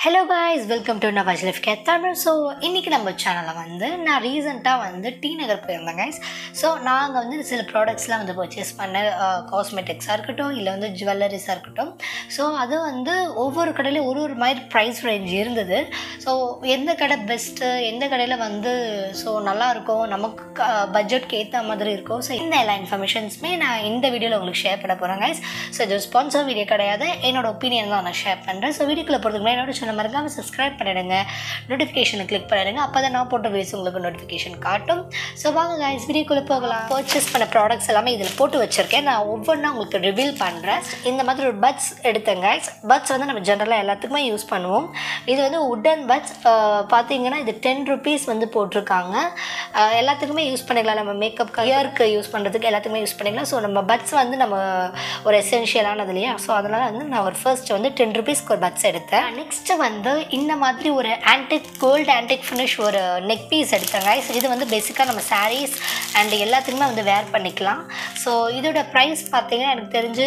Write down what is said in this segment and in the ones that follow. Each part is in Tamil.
Hello guys welcome to Nawaz லிஃப் கேட் தமிழ் ஸோ இன்றைக்கி நம்ம சேனலில் வந்து நான் ரீசெண்டாக வந்து டி நகர் போயிருந்தேன் கைஸ் ஸோ நாங்கள் வந்து சில ப்ராடக்ட்ஸ்லாம் வந்து பர்ச்சேஸ் பண்ண காஸ்மெட்டிக்ஸாக இருக்கட்டும் இல்லை வந்து ஜுவல்லரிஸாக இருக்கட்டும் ஸோ அது வந்து ஒவ்வொரு கடையிலையும் ஒரு ஒரு மாதிரி ப்ரைஸ் ரேஞ்ச் இருந்தது ஸோ எந்த கடை பெஸ்ட்டு எந்த கடையில் வந்து ஸோ நல்லா இருக்கும் நமக்கு பட்ஜெட்க்கு ஏற்ற மாதிரி இருக்கும் ஸோ இந்த எல்லா இன்ஃபர்மேஷன்ஸுமே நான் இந்த வீடியோவில் உங்களுக்கு ஷேர் பண்ண போகிறேன் கைஸ் ஸோ இது ஸ்பான்சர் வீடியோ கிடையாது என்னோட ஒப்பீனியன் தான் நான் ஷேர் பண்ணுறேன் ஸோ வீடியோக்குள்ள போகிறதுக்கு முன்னாடி என்னோட சேனல் மறக்காமல் சப்ஸ்கிரைப் பண்ணிடுங்க நோட்டிஃபிகேஷனை கிளிக் பண்ணிடுங்க அப்போ தான் நான் போட்ட வீடியோஸ் உங்களுக்கு நோட்டிஃபிகேஷன் காட்டும் ஸோ வாங்க கைஸ் வீடியோக்குள்ளே போகலாம் பர்ச்சேஸ் பண்ண ப்ராடக்ட்ஸ் எல்லாமே இதில் போட்டு வச்சுருக்கேன் நான் ஒவ்வொன்றா உங்களுக்கு ரிவீல் பண்ணுறேன் இந்த மாதிரி ஒரு பட்ஸ் எடுத்தேன் கைஸ் பட்ஸ் வந்து நம்ம ஜென்ரலாக எல்லாத்துக்குமே யூஸ் பண்ணுவோம் இது வந்து உட்டன் பட்ஸ் பார்த்தீங்கன்னா இது டென் ருபீஸ் வந்து போட்டிருக்காங்க அஹ் எல்லாத்துக்குமே யூஸ் பண்ணிக்கலாம் நம்ம மேக்கப் இயருக்கு யூஸ் பண்ணுறதுக்கு எல்லாத்துக்குமே யூஸ் பண்ணிக்கலாம் ஸோ நம்ம பட்ஸ் வந்து நம்ம ஒரு எசென்ஷியலானது இல்லையா ஸோ அதனால் வந்து நான் ஒரு ஃபர்ஸ்ட் வந்து டென் ருபீஸ்க்கு ஒரு பட்ஸ் எடுத்தேன் நெக்ஸ்ட்டு வந்து இந்த மாதிரி ஒரு ஆன்டிக் கோல்டு ஆன்டிக் ஃபினிஷ் ஒரு நெக் பீஸ் எடுத்தேன் guys. இது வந்து பேசிக்காக நம்ம சாரீஸ் அண்ட் எல்லாத்துக்குமே வந்து வேர் பண்ணிக்கலாம் ஸோ இதோட ப்ரைஸ் பார்த்தீங்கன்னா எனக்கு தெரிஞ்சு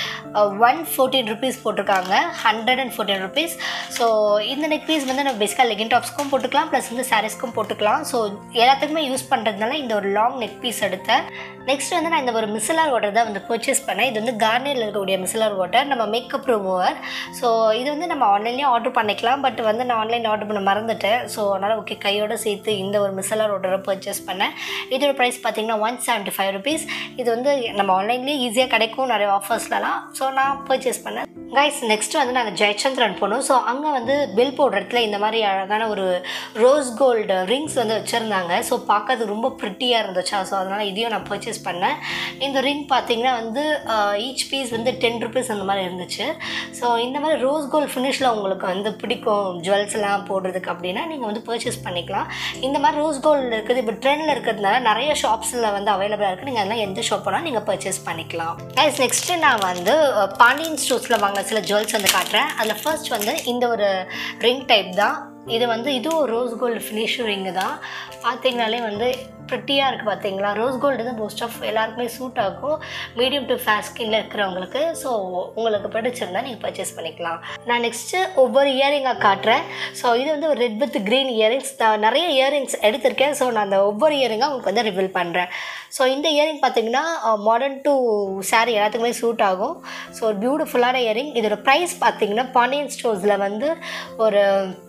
ஒன் ஃபோர்டீன் ருபீஸ் போட்டிருக்காங்க hundred and fourteen rupees so இந்த நெக் பீஸ் வந்து நம்ம பேசிக்காக லெகின் டாப்ஸ்க்கும் போட்டுக்கலாம் ப்ளஸ் வந்து சாரீஸ்க்கும் போட்டுக்கலாம் ஸோ எல்லாத்துக்குமே யூஸ் பண்ணுறதுனால இந்த ஒரு லாங் நெக் பீஸ் எடுத்தேன் நெக்ஸ்ட் வந்து நான் இந்த ஒரு மிசிலார் வாட்டர் தான் வந்து பர்ச்சேஸ் பண்ணேன் இது வந்து கார்னியரில் இருக்கக்கூடிய மிசிலார் வாட்டர் நம்ம மேக்கப் ரிமூவர் ஸோ இது வந்து நம்ம ஆன்லைன்லேயும் ஆர்டர் பண்ணிக்கலாம் பட் வந்து நான் ஆன்லைன் ஆர்டர் பண்ண மறந்துட்டேன் ஸோ அதனால் ஓகே கையோட சேர்த்து இந்த ஒரு மிசிலார் வாட்டரை பர்ச்சேஸ் பண்ணேன் இதோட ப்ரைஸ் பார்த்தீங்கன்னா ஒன் செவன்ட்டி ஃபைவ் ருபீஸ் இது வந்து நம்ம ஆன்லைன்லேயே ஈஸியாக கிடைக்கும் நிறைய ஆஃபர்ஸ்லலாம் ஸோ நான் பர்ச்சேஸ் பண்ணேன் கைஸ் நெக்ஸ்ட் வந்து நாங்கள் ஜெயச்சந்திரன் போனோம் ஸோ அங்கே வந்து பில் போடுற இடத்துல இந்த மாதிரி அழகான ஒரு ரோஸ் கோல்டு ரிங்ஸ் வந்து வச்சுருந்தாங்க ஸோ பார்க்கறது ரொம்ப ப்ரிட்டியாக இருந்துச்சா ஸோ அதனால் இதையும் நான் பர்ச்சேஸ் பண்ணேன் இந்த ரிங் பார்த்தீங்கன்னா வந்து ஈச் பீஸ் வந்து டென் ருபீஸ் அந்த மாதிரி இருந்துச்சு ஸோ இந்த மாதிரி ரோஸ் கோல்ட் ஃபினிஷில் உங்களுக்கு வந்து பிடிக்கும் ஜுவல்ஸ்லாம் போடுறதுக்கு அப்படின்னா நீங்கள் வந்து பர்ச்சேஸ் பண்ணிக்கலாம் இந்த மாதிரி ரோஸ் கோல்டு இருக்குது இப்போ ட்ரெண்டில் இருக்கிறதுனால நிறைய ஷாப்ஸில் வந்து அவைலபிளாக இருக்குது நீங்கள் அதெல்லாம் எந்த ஷாப் போனால் நீங்கள் பர்ச்சேஸ் பண்ணிக்கலாம் கைஸ் நெக்ஸ்ட்டு நான் வந்து அஹ், பாண்டியன் ஸ்டோர்ஸில் வாங்கின சில ஜுவல்ஸ் வந்து காட்டுறேன் அதில் ஃபர்ஸ்ட் வந்து இந்த ஒரு ரிங் டைப் தான் இது வந்து இதுவும் ரோஸ் கோல்டு ஃபினிஷ் ரிங்கு தான் பார்த்தீங்கனாலே வந்து ப்ரிட்டியாக இருக்குது பார்த்தீங்களா ரோஸ் கோல்டு தான் மோஸ்ட் ஆஃப் எல்லாருக்குமே சூட் ஆகும் மீடியம் டு ஃபேஸ் ஸ்கின்ல இருக்கிறவங்களுக்கு ஸோ உங்களுக்கு பிடிச்சிருந்தா நீங்கள் பர்ச்சேஸ் பண்ணிக்கலாம் நான் நெக்ஸ்ட்டு ஒவ்வொரு இயரிங்காக காட்டுறேன் ஸோ இது வந்து ஒரு ரெட் வித் க்ரீன் இயரிங்ஸ் நான் நிறைய இயரிங்ஸ் எடுத்திருக்கேன் ஸோ நான் அந்த ஒவ்வொரு இயரிங்காக உங்களுக்கு வந்து ரிவீல் பண்ணுறேன் ஸோ இந்த இயரிங் பார்த்தீங்கன்னா மாடர்ன் டு saree எல்லாத்துக்குமே சூட் ஆகும் ஸோ ஒரு பியூட்டிஃபுல்லான இயரிங் இதோட ப்ரைஸ் பார்த்தீங்கன்னா பாண்டியன் ஸ்டோர்ஸில் வந்து ஒரு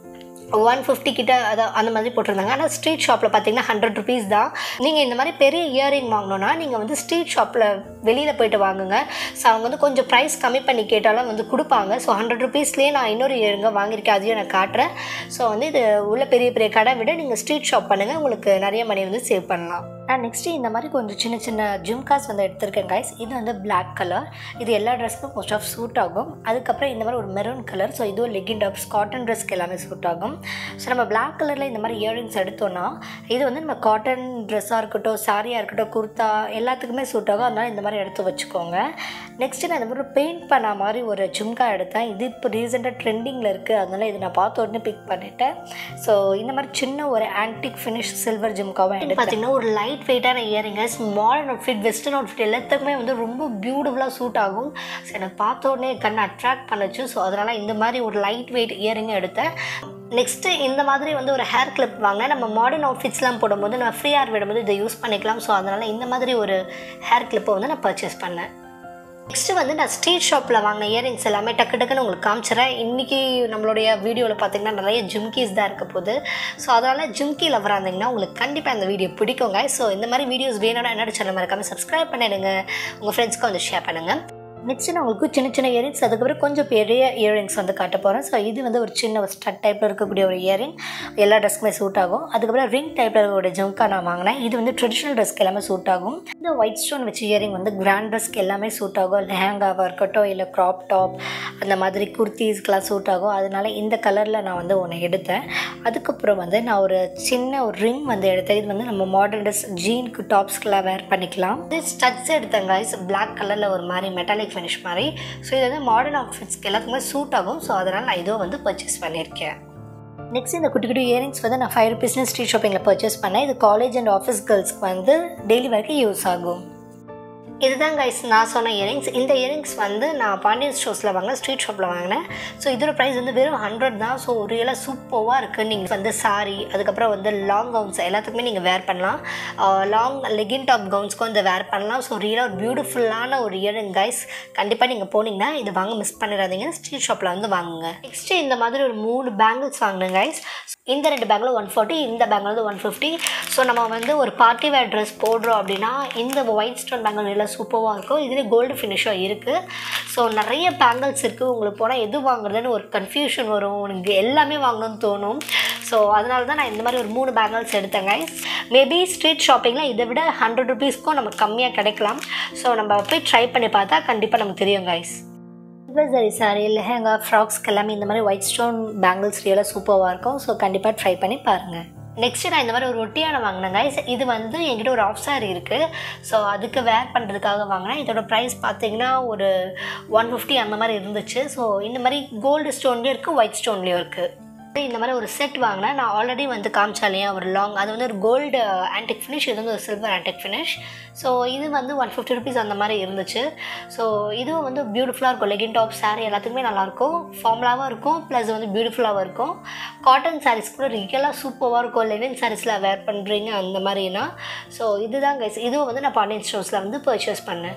ஒன் ஃபிஃப்டி கிட்ட அதான் அந்த மாதிரி போட்டிருந்தாங்க ஆனால் ஸ்ட்ரீட் ஷாப்பில் பார்த்தீங்கன்னா ஹண்ட்ரட் ருபீஸ் தான் நீங்கள் இந்த மாதிரி பெரிய இயரிங் வாங்கணுன்னா நீங்கள் வந்து ஸ்ட்ரீட் ஷாப்பில் வெளியில் போயிட்டு வாங்குங்க ஸோ அவங்க வந்து கொஞ்சம் ப்ரைஸ் கம்மி பண்ணி கேட்டாலும் வந்து கொடுப்பாங்க ஸோ ஹண்ட்ரட் ருபீஸ்லேயே நான் இன்னொரு இயரிங்க வாங்கியிருக்கேன் அதையும் நான் காட்டுறேன் ஸோ வந்து இது உள்ள பெரிய பெரிய கடை விட நீங்கள் ஸ்ட்ரீட் ஷாப் பண்ணுங்கள் உங்களுக்கு நிறைய மணி வந்து சேவ் பண்ணலாம் நான் நெக்ஸ்ட்டு இந்த மாதிரி கொஞ்சம் சின்ன சின்ன ஜிம்காஸ் வந்து எடுத்திருக்கேன் கைஸ் இது வந்து Black கலர் இது எல்லா ட்ரெஸ்க்கும் மோஸ்ட் ஆஃப் சூட் ஆகும் அதுக்கப்புறம் இந்த மாதிரி ஒரு மெரூன் கலர் ஸோ இதுவும் லெகின் டாப்ஸ் காட்டன் ட்ரெஸ்க்கு எல்லாமே சூட் ஆகும் ஸோ நம்ம Black கலரில் இந்த மாதிரி இயரிங்ஸ் எடுத்தோன்னா இது வந்து நம்ம காட்டன் ட்ரெஸ்ஸாக இருக்கட்டும் சாரியாக இருக்கட்டும் குர்த்தா எல்லாத்துக்குமே சூட் ஆகும் அதனால் இந்த மாதிரி எடுத்து வச்சுக்கோங்க நெக்ஸ்ட்டு நான் இந்த மாதிரி பெயிண்ட் பண்ண மாதிரி ஒரு ஜும்கா எடுத்தேன் இது இப்போ ரீசெண்டாக ட்ரெண்டிங்கில் இருக்குது அதனால் இது நான் பார்த்த உடனே பிக் பண்ணிட்டேன் ஸோ இந்த மாதிரி சின்ன ஒரு ஆன்டிக் ஃபினிஷ் சில்வர் ஜும்காவும் எடுத்து பார்த்தீங்கன்னா ஒரு லைட் வெயிட்டான இயரிங்க மாடர்ன் அவுட்ஃபிட் வெஸ்டர்ன் அவுட்ஃபிட் எல்லாத்துக்குமே வந்து ரொம்ப பியூட்டிஃபுல்லாக சூட் ஆகும் ஸோ எனக்கு பார்த்த உடனே கண் அட்ராக்ட் பண்ணுச்சு ஸோ அதனால் இந்த மாதிரி ஒரு லைட் வெயிட் இயரிங்கை எடுத்தேன் நெக்ஸ்ட்டு இந்த மாதிரி வந்து ஒரு ஹேர் கிளிப் வாங்கினேன் நம்ம மாடர்ன் அவுட்ஃபிட்ஸ்லாம் போடும்போது நம்ம ஃப்ரீ ஹேர் விடும்போது இதை யூஸ் பண்ணிக்கலாம் ஸோ அதனால் இந்த மாதிரி ஒரு ஹேர் கிளிப்பை வந்து நான் பர்ச்சேஸ் பண்ணேன் நெக்ஸ்ட்டு வந்து நான் ஸ்ட்ரீட் ஷாப்பில் வாங்கின இயரிங்ஸ் எல்லாமே டக்கு டக்குன்னு உங்களுக்கு காமிச்சிடுறேன் இன்றைக்கி நம்மளுடைய வீடியோவில் பார்த்தீங்கன்னா நிறைய ஜிம்கீஸ் தான் இருக்க போகுது ஸோ அதனால் ஜிம்கி லவராக இருந்தீங்கன்னா உங்களுக்கு கண்டிப்பாக இந்த வீடியோ பிடிக்குங்க ஸோ இந்த மாதிரி வீடியோஸ் வேணும்னா என்னோட சேனல் மறக்காமல் சப்ஸ்கிரைப் பண்ணிடுங்க உங்கள் ஃப்ரெண்ட்ஸ்க்கு வந்து ஷேர் பண்ணுங்கள் நெக்ஸ்ட் நான் உங்களுக்கு சின்ன சின்ன இயரிங்ஸ் அதுக்கப்புறம் கொஞ்சம் பெரிய இயரிங்ஸ் வந்து காட்ட போகிறேன் ஸோ இது வந்து ஒரு சின்ன ஒரு ஸ்டட் டைப்பில் இருக்கக்கூடிய ஒரு இயரிங் எல்லா ட்ரெஸ்க்குமே சூட் ஆகும் அதுக்கப்புறம் ரிங் டைப்பில் இருக்கக்கூடிய ஜம்கா நான் வாங்கினேன் இது வந்து ட்ரெடிஷ்னல் ட்ரெஸ்க்கு எல்லாமே சூட் ஆகும் இந்த ஒயிட் ஸ்டோன் வச்ச இயரிங் வந்து கிராண்ட் ட்ரெஸ்க்கு எல்லாமே சூட் ஆகும் லெஹங்காவாக இருக்கட்டும் இல்லை க்ராப் டாப் அந்த மாதிரி குர்த்திஸ்க்கெலாம் சூட் ஆகும் அதனால இந்த கலரில் நான் வந்து ஒன்று எடுத்தேன் அதுக்கப்புறம் வந்து நான் ஒரு சின்ன ஒரு ரிங் வந்து எடுத்தேன் இது வந்து நம்ம மாடர்ன் ட்ரெஸ் ஜீனுக்கு டாப்ஸ்க்கெலாம் வேர் பண்ணிக்கலாம் இது ஸ்டட்ஸ் எடுத்தேன் guys பிளாக் கலரில் ஒரு மாதிரி மெட்டாலிக் ஃபினிஷ் மாதிரி ஸோ இது வந்து மாடர்ன் அவுட்ஃபிட்ஸ்க்கு எல்லாத்துக்குமே சூட் ஆகும் ஸோ அதனால் நான் இதுவும் வந்து பர்ச்சேஸ் பண்ணியிருக்கேன் நெக்ஸ்ட் இந்த குட்டி குட்டி இயரிங்ஸ் வந்து நான் ஃபைவ் ருபீஸ்னு ஸ்ட்ரீட் ஷாப்பிங்கில் பர்ச்சேஸ் பண்ணேன் இது காலேஜ் அண்ட் ஆஃபீஸ் கேர்ள்ஸ்க்கு வந்து டெய்லி வரைக்கும் யூஸ் ஆகும் இதுதான் கைஸ் நான் சொன்ன இயரிங்ஸ் இந்த இயரிங்ஸ் வந்து நான் பாண்டியன் ஸ்டோர்ஸில் வாங்கினேன் ஸ்ட்ரீட் ஷாப்பில் வாங்கினேன் ஸோ இதோட ப்ரைஸ் வந்து வெறும் ஹண்ட்ரட் தான் ஸோ ரியலாக சூப்பராக இருக்குது நீங்கள் வந்து சாரி அதுக்கப்புறம் வந்து லாங் கவுன்ஸ் எல்லாத்துக்குமே நீங்கள் வேர் பண்ணலாம் லாங் லெகின் டாப் கவுன்ஸ்க்கும் இந்த வேர் பண்ணலாம் ஸோ ரியலாக ஒரு பியூட்டிஃபுல்லான ஒரு இயரிங் கைஸ் கண்டிப்பாக நீங்கள் போனீங்கன்னா இது வாங்க மிஸ் பண்ணிடாதீங்க ஸ்ட்ரீட் ஷாப்பில் வந்து வாங்குங்க நெக்ஸ்ட்டு இந்த மாதிரி ஒரு மூணு பேங்கிள்ஸ் வாங்கினேன் கைஸ் இந்த ரெண்டு பேங்கில் ஒன் ஃபார்ட்டி இந்த பேங்கில் வந்து ஒன் ஃபிஃப்டி ஸோ நம்ம வந்து ஒரு பார்ட்டி வேர் ட்ரெஸ் போடுறோம் அப்படின்னா இந்த ஒயிட் ஸ்டோன் பேங்கிள் நல்லா சூப்பராக இருக்கும் இதுலேயே கோல்டு ஃபினிஷாக இருக்குது ஸோ நிறைய பேங்கிள்ஸ் இருக்குது உங்களுக்கு போனால் எது வாங்குறதுன்னு ஒரு கன்ஃபியூஷன் வரும் உங்களுக்கு எல்லாமே வாங்கணும்னு தோணும் ஸோ அதனால தான் நான் இந்த மாதிரி ஒரு மூணு பேங்கிள்ஸ் எடுத்தேங்க மேபி ஸ்ட்ரீட் ஷாப்பிங்கில் இதை விட ஹண்ட்ரட் ருபீஸ்க்கும் நமக்கு கம்மியாக கிடைக்கலாம் ஸோ நம்ம போய் ட்ரை பண்ணி பார்த்தா கண்டிப்பாக நமக்கு தெரியும் கைஸ் சரி சாரி லெஹங்கா ஃப்ராக்ஸ்க்கு எல்லாமே இந்த மாதிரி ஒயிட் ஸ்டோன் பேங்கிள்ஸ் ரியலாக சூப்பராக இருக்கும் ஸோ கண்டிப்பாக ட்ரை பண்ணி பாருங்கள் நெக்ஸ்ட்டு நான் இந்த மாதிரி ஒரு ஒட்டியான வாங்கினேன் கைஸ் இது வந்து என்கிட்ட ஒரு ஆஃப் சாரி இருக்குது ஸோ அதுக்கு வேர் பண்ணுறதுக்காக வாங்கினேன் இதோட ப்ரைஸ் பார்த்தீங்கன்னா ஒரு ஒன் ஃபிஃப்டி அந்த மாதிரி இருந்துச்சு ஸோ இந்த மாதிரி கோல்டு ஸ்டோன்லேயும் இருக்குது ஒயிட் ஸ்டோன்லேயும் இருக்குது இந்த மாதிரி ஒரு செட் வாங்கினேன் நான் ஆல்ரெடி வந்து காமிச்சாலையா ஒரு லாங் அது வந்து ஒரு கோல்டு ஆன்டிக் ஃபினிஷ் இது வந்து ஒரு சில்வர் ஆன்டிக் ஃபினிஷ் ஸோ இது வந்து ஒன் ஃபிஃப்டி ருபீஸ் அந்த மாதிரி இருந்துச்சு ஸோ இதுவும் வந்து பியூட்டிஃபுல்லாக இருக்கும் லெகின் டாப் சாரீ எல்லாத்துக்குமே நல்லாயிருக்கும் ஃபார்மலாகவும் இருக்கும் ப்ளஸ் வந்து பியூட்டிஃபுல்லாகவும் இருக்கும் காட்டன் சாரீஸ் கூட ரியலாக சூப்பராக இருக்கும் லெனின் சாரீஸில் வேர் பண்ணுறீங்க அந்த மாதிரினா ஸோ இதுதான் கைஸ் இதுவும் வந்து நான் பாண்டியன் ஸ்டோர்ஸில் வந்து பர்ச்சேஸ் பண்ணேன்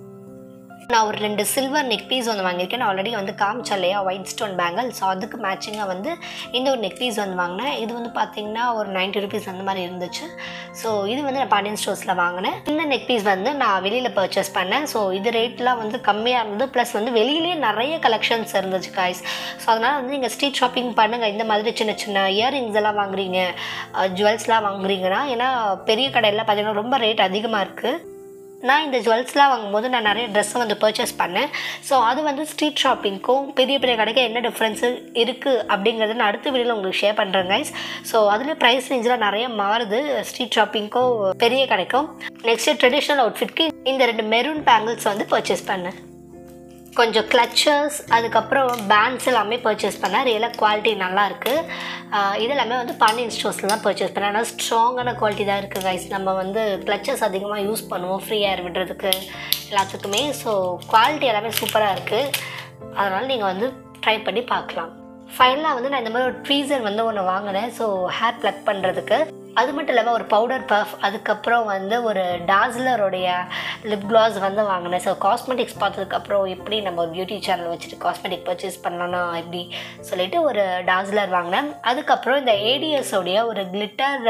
நான் ஒரு ரெண்டு சில்வர் நெக் பீஸ் வந்து வாங்கியிருக்கேன் நான் ஆல்ரெடி வந்து காமிச்சேன் இல்லையா ஒயிட் ஸ்டோன் பேங்கிள் ஸோ அதுக்கு மேட்சிங்காக வந்து இந்த ஒரு நெக் பீஸ் வந்து வாங்கினேன் இது வந்து பார்த்தீங்கன்னா ஒரு நைன்ட்டி ருபீஸ் அந்த மாதிரி இருந்துச்சு ஸோ இது வந்து நான் பாண்டியன் ஸ்டோர்ஸில் வாங்கினேன் இந்த நெக் பீஸ் வந்து நான் வெளியில் பர்ச்சேஸ் பண்ணேன் ஸோ இது ரேட்லாம் வந்து கம்மியாக இருந்தது ப்ளஸ் வந்து வெளியிலேயே நிறைய கலெக்ஷன்ஸ் இருந்துச்சு காய்ஸ் ஸோ அதனால் வந்து நீங்கள் ஸ்ட்ரீட் ஷாப்பிங் பண்ணுங்கள் இந்த மாதிரி சின்ன சின்ன இயரிங்ஸ் எல்லாம் வாங்குறீங்க ஜுவல்ஸ்லாம் வாங்குறீங்கன்னா ஏன்னா பெரிய கடையில் பார்த்தீங்கன்னா ரொம்ப ரேட் அதிகமாக இருக்குது நான் இந்த ஜுவல்ஸ்லாம் வாங்கும்போது நான் நிறைய ட்ரெஸ்ஸை வந்து பர்ச்சேஸ் பண்ணேன் ஸோ அது வந்து ஸ்ட்ரீட் ஷாப்பிங்க்கும் பெரிய பெரிய கடைக்கு என்ன டிஃப்ரென்ஸு இருக்குது அப்படிங்கிறத நான் அடுத்த வீடியோவில் உங்களுக்கு ஷேர் பண்ணுறேன் கைஸ் ஸோ அதில் ப்ரைஸ் ரேஞ்சில் நிறைய மாறுது ஸ்ட்ரீட் ஷாப்பிங்க்கும் பெரிய கடைக்கும் நெக்ஸ்ட்டு ட்ரெடிஷ்னல் அவுட்ஃபிட்க்கு இந்த ரெண்டு மெரூன் பேங்கிள்ஸ் வந்து பர்ச்சேஸ் பண்ணேன் கொஞ்சம் கிளச்சர்ஸ் அதுக்கப்புறம் பேண்ட்ஸ் எல்லாமே பர்ச்சேஸ் பண்ணேன் ரியலாக குவாலிட்டி நல்லாயிருக்கு இது எல்லாமே வந்து பாண்டியன் ஸ்டோர்ஸில் தான் பர்ச்சேஸ் பண்ணேன் ஆனால் ஸ்ட்ராங்கான குவாலிட்டி தான் இருக்குது கைஸ் நம்ம வந்து கிளச்சர்ஸ் அதிகமாக யூஸ் பண்ணுவோம் ஃப்ரீ ஏர் விடுறதுக்கு எல்லாத்துக்குமே ஸோ குவாலிட்டி எல்லாமே சூப்பராக இருக்குது அதனால் நீங்கள் வந்து ட்ரை பண்ணி பார்க்கலாம் ஃபைனலாக வந்து நான் இந்த மாதிரி ஒரு ட்ரீசர் வந்து ஒன்று வாங்கினேன் ஸோ ஹேர் ப்ளக் பண்ணுறதுக்கு அது மட்டும் இல்லாமல் ஒரு பவுடர் பஃப் அதுக்கப்புறம் வந்து ஒரு டாஸ்லருடைய லிப் கிளாஸ் வந்து வாங்கினேன் ஸோ காஸ்மெட்டிக்ஸ் பார்த்ததுக்கப்புறம் எப்படி நம்ம ஒரு பியூட்டி சேனல் வச்சுட்டு காஸ்மெட்டிக் பர்ச்சேஸ் பண்ணலாம்னா எப்படி சொல்லிட்டு ஒரு டாஸ்லர் வாங்கினேன் அதுக்கப்புறம் இந்த ஏடிஎஸோடைய ஒரு கிளிட்டர்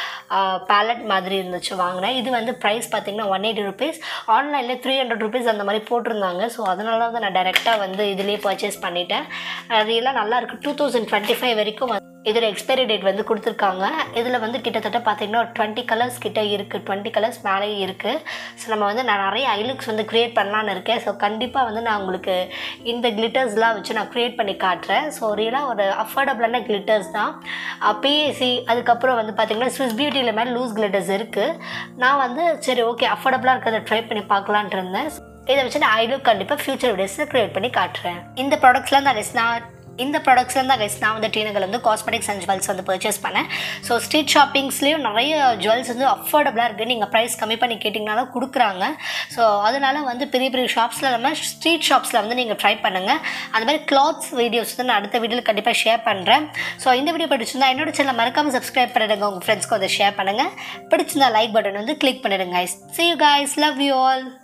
பேலட் மாதிரி இருந்துச்சு வாங்கினேன் இது வந்து ப்ரைஸ் பார்த்தீங்கன்னா ஒன் எயிட்டி ருபீஸ் ஆன்லைனில் த்ரீ ஹண்ட்ரட் ருபீஸ் அந்த மாதிரி போட்டிருந்தாங்க ஸோ அதனால வந்து நான் டைரெக்டாக வந்து இதுலேயே பர்ச்சேஸ் பண்ணிட்டேன் ரியலாக நல்லா இருக்குது டூ தௌசண்ட் டுவெண்ட்டி ஃபைவ் வரைக்கும் வந்து இதில் எக்ஸ்பைரி டேட் வந்து கொடுத்துருக்காங்க இதில் வந்து கிட்டத்தட்ட பார்த்தீங்கன்னா ஒரு டுவெண்ட்டி கலர்ஸ் கிட்ட இருக்குது டுவெண்ட்டி கலர்ஸ் மேலேயே இருக்குது ஸோ நம்ம வந்து நான் நிறைய ஐலுக்ஸ் வந்து க்ரியேட் பண்ணலான்னு இருக்கேன் ஸோ கண்டிப்பாக வந்து நான் உங்களுக்கு இந்த கிளிட்டர்ஸ்லாம் வச்சு நான் க்ரியேட் பண்ணி காட்டுறேன் ஸோ ரியலாக ஒரு அஃபோர்டபுளான கிளிட்டர்ஸ் தான் பிஏசி அதுக்கப்புறம் வந்து பார்த்திங்கன்னா ஸ்விஸ் பியூட்டியில் மாதிரி லூஸ் கிளிட்டர்ஸ் இருக்குது நான் வந்து சரி ஓகே அஃபோர்டபுளாக இருக்கிறத ட்ரை பண்ணி பார்க்கலான்ட்டு இருந்தேன் இதை வச்சு நான் ஐலுக் கண்டிப்பாக ஃப்யூச்சர் வீடியோஸில் க்ரியேட் பண்ணி காட்டுறேன் இந்த ப்ராடக்ட்ஸ்லாம் தான் நான் இந்த ப்ராடக்ட்ஸ்லாம் தான் கைஸ் நான் வந்து டீனகர் வந்து காஸ்மெட்டிக்ஸ் அண்ட் ஜுவல்ஸ் வந்து பர்ச்சேஸ் பண்ணேன் ஸோ ஸ்ட்ரீட் ஷாப்பிங்ஸ்லேயும் நிறைய ஜுவல்ஸ் வந்து அஃபோர்டபுளாக இருக்குது நீங்கள் ப்ரைஸ் கம்மி பண்ணி கேட்டிங்கனாலும் கொடுக்குறாங்க ஸோ அதனால வந்து பெரிய பெரிய ஷாப்ஸில் இல்லாமல் ஸ்ட்ரீட் ஷாப்ஸில் வந்து நீங்கள் ட்ரை பண்ணுங்கள் அந்த மாதிரி கிளாத்ஸ் வீடியோஸ் வந்து நான் அடுத்த வீடியோவில் கண்டிப்பாக ஷேர் பண்ணுறேன் ஸோ இந்த வீடியோ பிடிச்சிருந்தா என்னோட சேனல் மறக்காமல் சப்ஸ்கிரைப் பண்ணிடுங்க உங்கள் ஃப்ரெண்ட்ஸ்க்கு வந்து ஷேர் பண்ணுங்கள் பிடிச்சிருந்தா லைக் பட்டன் வந்து கிளிக் பண்ணிடுங்க guys see you guys love you all